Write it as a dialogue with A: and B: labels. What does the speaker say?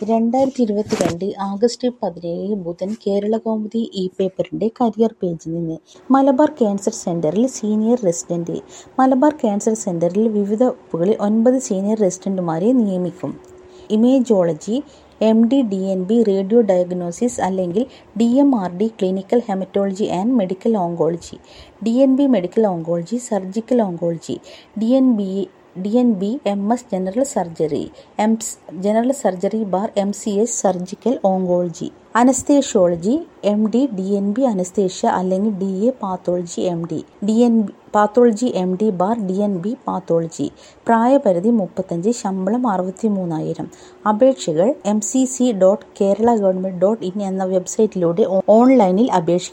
A: രണ്ടായിരത്തി ഇരുപത്തിരണ്ട് ആഗസ്റ്റ് പതിനേഴ് ബുധൻ കേരളകൗമുദി ഇ പേപ്പറിന്റെ കരിയർ പേജിൽ നിന്ന് മലബാർ ക്യാൻസർ സെന്ററിൽ സീനിയർ റെസിഡന്റ് മലബാർ ക്യാൻസർ സെന്ററിൽ വിവിധ വകുപ്പുകളിൽ ഒൻപത് സീനിയർ റെസിഡന്റുമാരെ നിയമിക്കും. Imageology, M. D. D. N. B, radio diagnosis അല്ലെങ്കിൽ D. M. R. D, clinical haematology and medical oncology, D. N. B, medical oncology, surgical oncology, D. N. B, M. S, general surgery, general surgery bar M. C. H, surgical oncology, anaesthesiology, M. D, D. N. B anaesthesia അല്ലെങ്കിൽ D. A. Pathology M. D. Pathology M. D bar D. N. B pathology. പ്രായപരിധി മുപ്പത്തഞ്ച്. ശമ്പളം അറുപത്തിമൂന്നായിരം. അപേക്ഷകൾ M. C. C dot Kerala government dot in എന്ന വെബ്സൈറ്റിലൂടെ ഓൺലൈനിൽ അപേക്ഷിക്കാം.